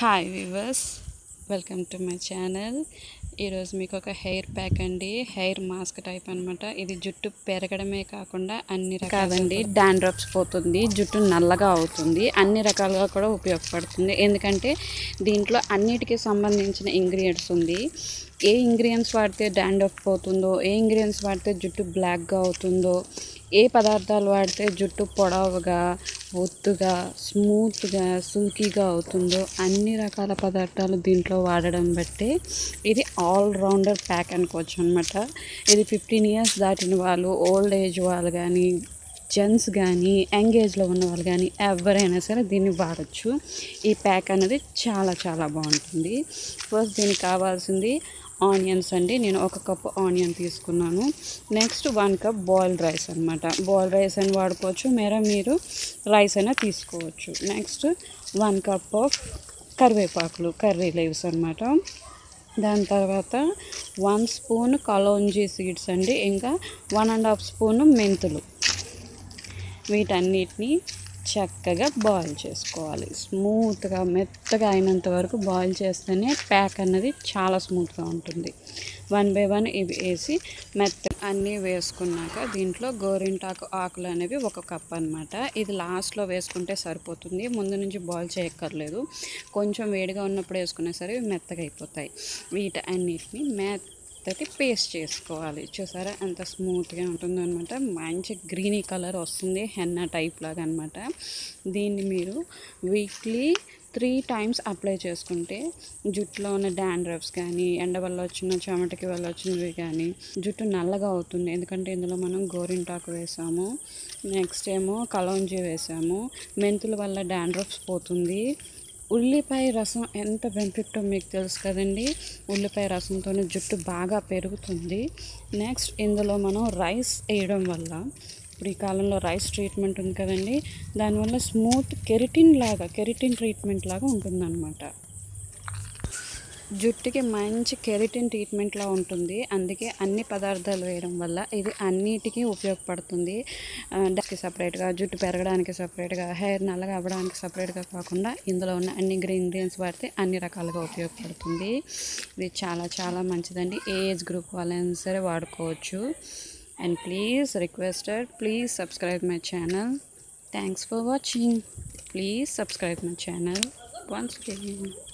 hi viewers welcome to my channel ఈరోజు మీకు ఒక హెయిర్ ప్యాక్ అండి హెయిర్ మాస్క్ టైప్ అనమాట ఇది జుట్టు పెరగడమే కాకుండా అన్ని రకాలండి డాండ్రప్స్ పోతుంది జుట్టు నల్లగా అవుతుంది అన్ని రకాలుగా కూడా ఉపయోగపడుతుంది ఎందుకంటే దీంట్లో అన్నిటికీ సంబంధించిన ఇంగ్రీడియంట్స్ ఉంది ఏ ఇంగ్రీడియంట్స్ వాడితే డాండ్రఫ్ పోతుందో ఏ ఇంగ్రీడియంట్స్ వాడితే జుట్టు బ్లాక్గా అవుతుందో ఏ పదార్థాలు వాడితే జుట్టు పొడవుగా ఒత్తుగా స్మూత్గా సిల్కీగా అవుతుందో అన్ని రకాల పదార్థాలు దీంట్లో వాడడం బట్టి ఇది ఆల్ రౌండర్ ప్యాక్ అనుకోవచ్చు అనమాట ఇది ఫిఫ్టీన్ ఇయర్స్ దాటిన వాళ్ళు ఓల్డ్ ఏజ్ వాళ్ళు కానీ జెంట్స్ కానీ యంగ్ ఏజ్లో ఉన్న వాళ్ళు కానీ ఎవరైనా సరే దీన్ని వాడచ్చు ఈ ప్యాక్ అనేది చాలా చాలా బాగుంటుంది ఫస్ట్ దీనికి కావాల్సింది ఆనియన్స్ అండి నేను ఒక కప్ ఆనియన్ తీసుకున్నాను next one cup boiled rice అనమాట బాయిల్డ్ రైస్ అని వాడుకోవచ్చు మేర మీరు రైస్ అయినా తీసుకోవచ్చు నెక్స్ట్ వన్ కప్ ఆఫ్ కరివేపాకులు కర్రీ లీవ్స్ అనమాట దాని తర్వాత వన్ స్పూన్ కలోంజీ సీడ్స్ అండి ఇంకా వన్ అండ్ హాఫ్ స్పూన్ మెంతులు వీటన్నిటిని చక్కగా బాయిల్ చేసుకోవాలి స్మూత్గా మెత్తగా అయినంత వరకు బాయిల్ చేస్తేనే ప్యాక్ అన్నది చాలా స్మూత్గా ఉంటుంది వన్ బై వన్ ఇవి వేసి మెత్త అన్నీ వేసుకున్నాక దీంట్లో గోరింటాకు ఆకులు అనేవి ఒక కప్ అనమాట ఇది లాస్ట్లో వేసుకుంటే సరిపోతుంది ముందు నుంచి బాయిల్ చేయక్కర్లేదు కొంచెం వేడిగా ఉన్నప్పుడు వేసుకున్నా సరే మెత్తగా అయిపోతాయి వీటన్నిటిని మెత్త మెత్తటి పేస్ట్ చేసుకోవాలి చూసారా ఎంత స్మూత్గా ఉంటుందో అనమాట మంచి గ్రీనీ కలర్ వస్తుంది హెన్నా టైప్ లాగా అనమాట దీన్ని మీరు వీక్లీ త్రీ టైమ్స్ అప్లై చేసుకుంటే జుట్టులో ఉన్న డాండ్రఫ్స్ కానీ ఎండ వల్ల వచ్చిన చెమటకి వల్ల వచ్చినవి కానీ జుట్టు నల్లగా అవుతుంది ఎందుకంటే ఇందులో మనం గోరింటాకు వేసాము నెక్స్ట్ ఏమో కలౌంజీ వేసాము మెంతుల వల్ల డాండ్రఫ్స్ పోతుంది ఉల్లిపాయ రసం ఎంత బెనిఫిట్టో మీకు తెలుసు కదండి ఉల్లిపాయ రసంతో జుట్టు బాగా పెరుగుతుంది నెక్స్ట్ ఇందులో మనం రైస్ వేయడం వల్ల ఇప్పుడు ఈ కాలంలో రైస్ ట్రీట్మెంట్ ఉంది కదండి దానివల్ల స్మూత్ కెరిటిన్ లాగా కెరిటిన్ ట్రీట్మెంట్ లాగా ఉంటుందన్నమాట జుట్టుకి మంచి కెరిటిన్ ట్రీట్మెంట్లా ఉంటుంది అందుకే అన్ని పదార్థాలు వేయడం వల్ల ఇది అన్నిటికీ ఉపయోగపడుతుంది దానికి సపరేట్గా జుట్టు పెరగడానికి సపరేట్గా హెయిర్ నల్లగా అవ్వడానికి సపరేట్గా కాకుండా ఇందులో ఉన్న అన్ని ఇంగ్రీడియంట్స్ వాడితే అన్ని రకాలుగా ఉపయోగపడుతుంది ఇది చాలా చాలా మంచిదండి ఏ ఏజ్ గ్రూప్ వాళ్ళైనా సరే వాడుకోవచ్చు and please requested please subscribe my channel thanks for watching please subscribe my channel once again